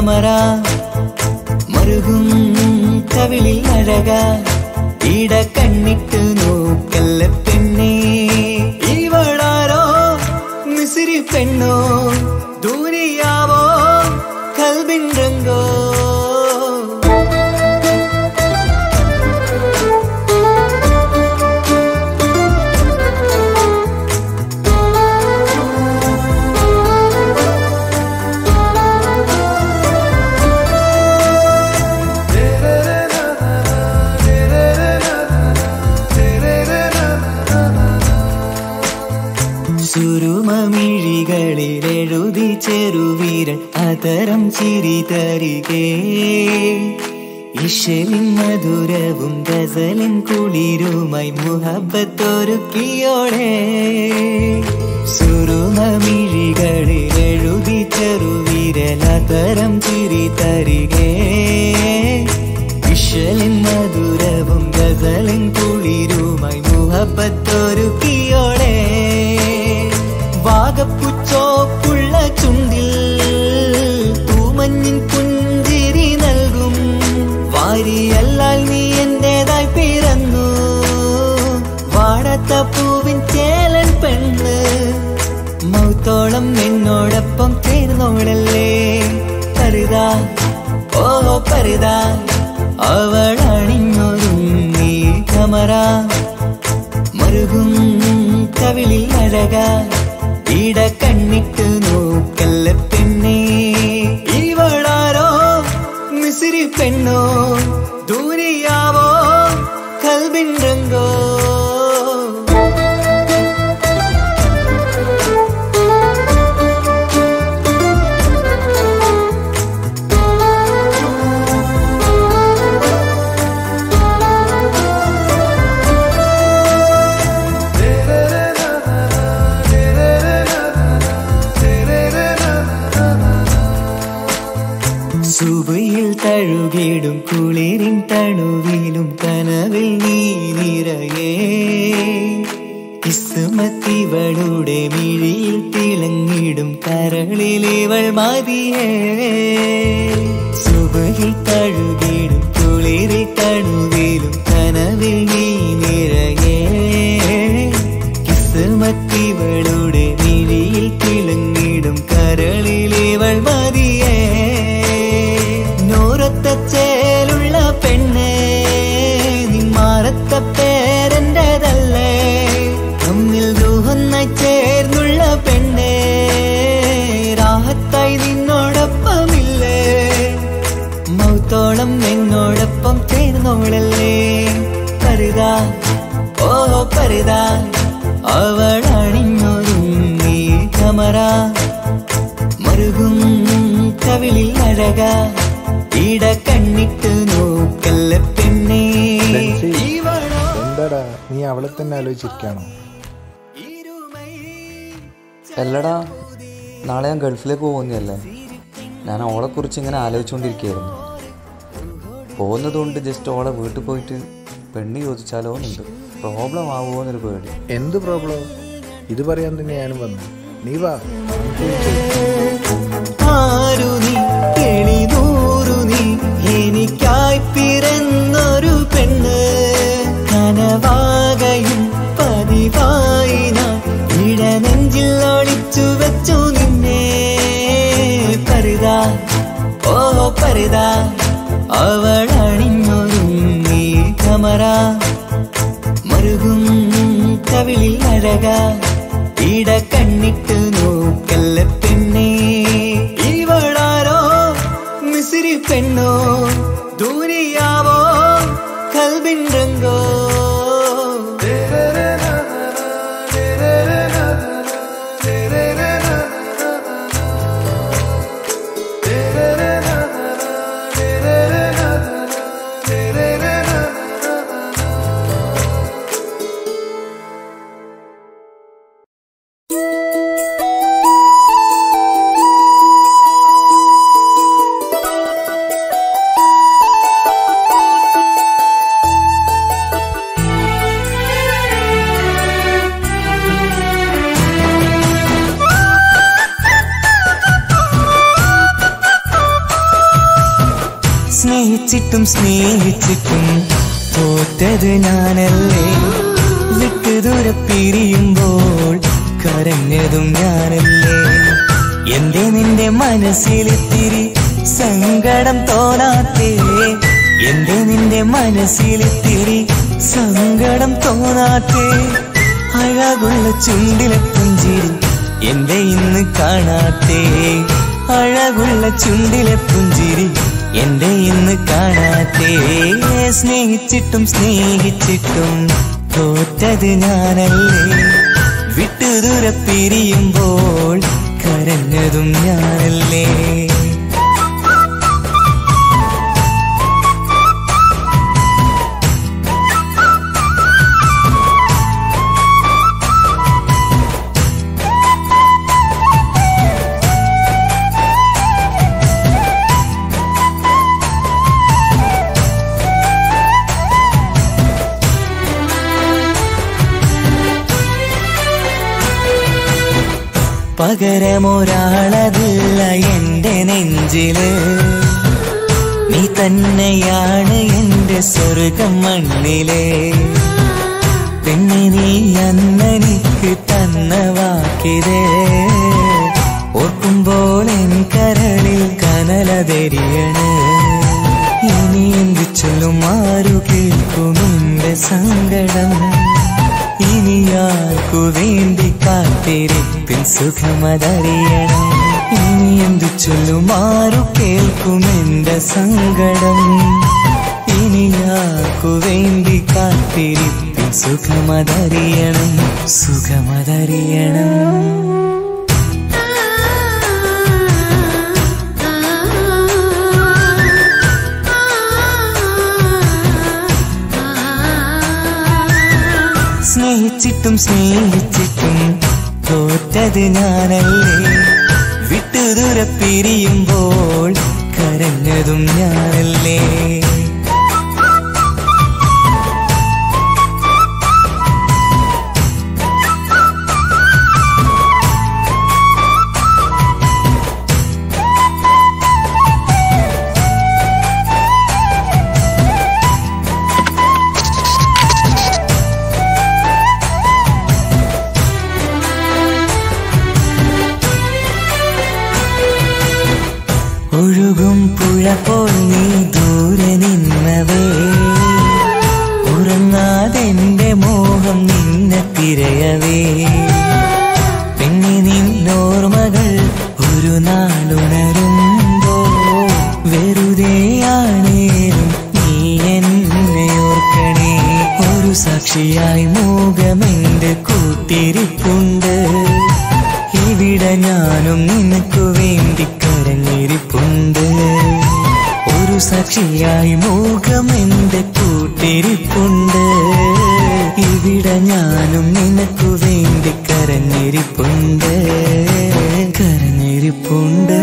കമറ മറുകും കവിളിൽ അഴക ഇട കണ്ണിട്ട് നോക്കല്ല പെണ്ണേ ഇവളാരോ മിസിരി പെണ്ണോ ദൂരിയാവോ കൽബിൻ രംഗോ സുരുമമിഴികളിൽ എഴുതി ചെറുവിരൽ അതരം ചിരി തരികേ ഇഷലിൻ മധുരവും ഗസലിൻ കുളിരുമായി മുഹബത്തൊരുക്കിയോടെ സുരുമമിഴികളിൽ എഴുതി ചെറുവിരൽ അതരം ചിരി തരികേ ഇഷലിൻ മധുരവും ഗസലിൻ കുളിരുമായി മുഹബത്തൊരുക്കിയോടെ വാഗപ്പുച്ചോപ്പുള്ള ചുണ്ടിൽ തൂമഞ്ഞിൻ പുഞ്ചിരി നൽകും വാരിയല്ലാൽ നീ എന്റേതായി പിറന്നു വാടത്ത പൂവിൻ ചേലൻ പെണ്ണ് മൗത്തോളം എന്നോടൊപ്പം ചേർന്നോളല്ലേ കരുതാ ഓ കരുതാ അവൾ അണിഞ്ഞൊരുങ്ങി കമറ മറുകും കവിളിൽ അഴക ഇട കണ്ണിട്ട് നോക്കല്ല പെണ്ണേ ഇവളാരോ മിസിരി പെണ്ണോ ദൂരിയാവോ കൽബിൻ രംഗോ സുബയിൽ തഴുകിടും കുളിരിൻ തണുവിലും കനവിൽ നീ നിറയേ കിസ്മത്തിവളുടെ മിഴിയിൽ തിളങ്ങിടും കരളിലിവൾ മതിയേ സുബയിൽ തഴുകിടും കുളിരിൽ തണുവിലും കനവിൽ നീ നിറയേ കിസ്മത്തിവളുടെ മിഴിയിൽ തിളങ്ങിടും കരളിലിവൾ മതിയേ നൂറത്ത ചേലുള്ള പെണ്ണേ നിമാറത്ത പേരെന്റേതല്ലേ തമ്മിൽ ദൂഹന്നായി ചേർന്നുള്ള പെണ്ണേ രാഹത്തായി നിന്നോടൊപ്പമില്ലേ മൗത്തോളം എന്നോടൊപ്പം ചേർന്നോളല്ലേ കരുതാ ഓ കരുതാ അവൾ അണിഞ്ഞൊരുങ്ങി കമറ മറുകും കവിളിൽ അഴക ഇട കണ്ണിട്ട് നോക്കല്ല പെണ്ണേ ബെൻസി. ഇവളോ എന്താടാ നീ അവളെ തന്നെ ആലോചിച്ചിരിക്കാണോ അല്ലടാ നാളെ ഞാൻ ഗൾഫിലേക്ക് പോകുന്നതല്ലേ ഞാൻ ഓളെക്കുറിച്ച് ഇങ്ങനെ ആലോചിച്ചുകൊണ്ടിരിക്കുകയായിരുന്നു പോകുന്നതുകൊണ്ട് ജസ്റ്റ് ഓളെ വീട്ടിൽ പോയിട്ട് പെണ്ണ് ചോദിച്ചാലോ എന്നുണ്ട് പ്രോബ്ലം ആവുമോ എന്നൊരു പേടി എന്ത് പ്രോബ്ലം ഇത് പറയാൻ തന്നെ ഞാനും വന്നു നീ വാ ആരു നീ എളിനൂറു നീ എനിക്കായി പിറന്നൊരു പെണ്ണ് കനവാകയും പതിവായി ഞാൻ ഇടനെഞ്ചിൽ ഒളിച്ചു വെച്ചു നിന്നെ പരിതാ ഓ പരിതാ അവൾ അണിഞ്ഞൊരുങ്ങി കമറ മറുകും കവിളിൽ അഴക ഇട കണ്ണിട്ട് നോക്കല്ല പെണ്ണേ ഇവളാരോ മിസിരി പെണ്ണോ ദൂരിയാവോ കൽബിൻ രംഗോ ും സ്നേഹിച്ചിട്ടും സ്നേഹിച്ചിട്ടും തോറ്റത് ഞാനല്ലേ വിട്ടു ദൂരെ പിരിയുമ്പോൾ കരഞ്ഞതും ഞാനല്ലേ എന്റെ നിന്റെ മനസ്സിലിത്തിരി സങ്കടം തോന്നാത്തേ എന്റെ നിന്റെ മനസ്സിലിത്തിരി സങ്കടം തോന്നാത്തേ അഴകുള്ള ചുണ്ടിലെ പുഞ്ചിരി എന്റെ ഇന്ന് കാണാത്തേ അഴകുള്ള ചുണ്ടിലെ പുഞ്ചിരി എന്റെ ഇന്ന് കാണാത്തേ സ്നേഹിച്ചിട്ടും സ്നേഹിച്ചിട്ടും തോറ്റത് ഞാനല്ലേ വിട്ടു ദൂരെ പിരിയുമ്പോൾ കരഞ്ഞതും ഞാനല്ലേ പകരമൊരാളതില്ല എന്റെ നെഞ്ചില് നീ തന്നെയാണ് എന്റെ സ്വർഗം മണ്ണിലെ പിന്നെ നീ അന്നെനിക്ക് തന്ന വാക്കിത് ഓർക്കുമ്പോൾ എൻ കരളിൽ കനലതെരിയണ് ഇനി എന്ത് ചൊല്ലും ആരു കേൾക്കും എന്റെ സങ്കടം ഇനി ആർക്കു വേണ്ടി കാത്തിരിപ്പിൻ സുഖമതറിയണം ഇനി എന്തു ചൊല്ലും ആരു കേൾക്കും എന്റെ സങ്കടം ഇനി ആർക്കു വേണ്ടി കാത്തിരിപ്പിൻ സുഖമതറിയണം സുഖമതറിയണം സ്നേഹിച്ചിട്ടും സ്നേഹിച്ചിട്ടും തോറ്റത് ഞാനല്ലേ വിട്ടു ദൂരെ പിരിയുമ്പോൾ കരഞ്ഞതും ഞാനല്ലേ ഒഴുകും പുഴ പോൽ നീ ദൂരെ നിന്നവേ ഉറങ്ങാതെന്റെ മോഹം നിന്നെ തിരയവേ പിന്നെ നിന്നോർമകൾ ഒരു നാളുണരുമ്പോ വെറുതെയാണേലും നീ എന്നെ ഓർക്കണേ ഒരു സാക്ഷിയായി മൂകമെന്റെ കൂട്ടിരിപ്പുണ്ട് ഇവിടെ ഞാനും നിനക്കു വേണ്ടി കരഞ്ഞിരിപ്പുണ്ട് ഒരു സാക്ഷിയായി മൂകം എന്റെ കൂട്ടിരിപ്പുണ്ട് ഇവിടെ ഞാനും നിനക്കു വേണ്ടി കരഞ്ഞിരിപ്പുണ്ട് കരഞ്ഞിരിപ്പുണ്ട്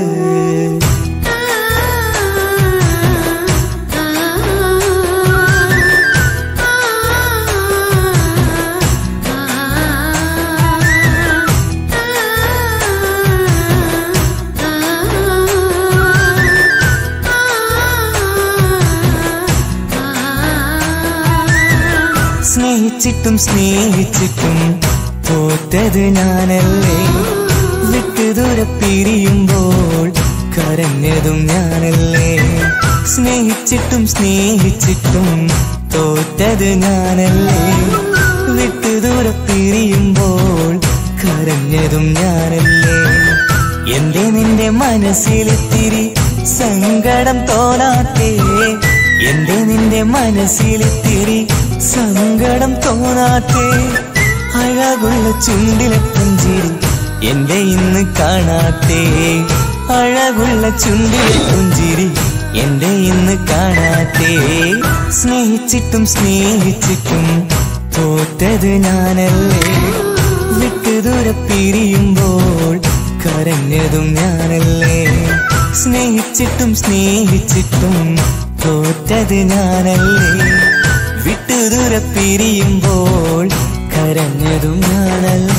സ്നേഹിച്ചിട്ടും സ്നേഹിച്ചിട്ടും തോറ്റത് ഞാനല്ലേ വിട്ടു ദൂരെ പിരിയുമ്പോൾ കരഞ്ഞതും ഞാനല്ലേ സ്നേഹിച്ചിട്ടും സ്നേഹിച്ചിട്ടും തോറ്റത് ഞാനല്ലേ വിട്ടു ദൂരെ പിരിയുമ്പോൾ കരഞ്ഞതും ഞാനല്ലേ എന്റെ നിന്റെ മനസ്സിലിത്തിരി സങ്കടം തോന്നാത്തേ എന്റെ നിന്റെ മനസ്സിലിത്തിരി സങ്കടം തോന്നാത്തേ അഴകുള്ള ചുണ്ടിലെ പുഞ്ചിരി എന്റെ ഇന്ന് കാണാത്തേ അഴകുള്ള ചുണ്ടിലെ പുഞ്ചിരി എന്റെ ഇന്ന് കാണാത്തേ സ്നേഹിച്ചിട്ടും സ്നേഹിച്ചിട്ടും തോറ്റത് ഞാനല്ലേ വിട്ടു ദൂരെ പിരിയുമ്പോൾ കരഞ്ഞതും ഞാനല്ലേ സ്നേഹിച്ചിട്ടും സ്നേഹിച്ചിട്ടും തോറ്റത് ഞാനല്ലേ വിട്ടു ദൂരെ പിരിയുമ്പോൾ കരഞ്ഞതും ഞാനല്ലേ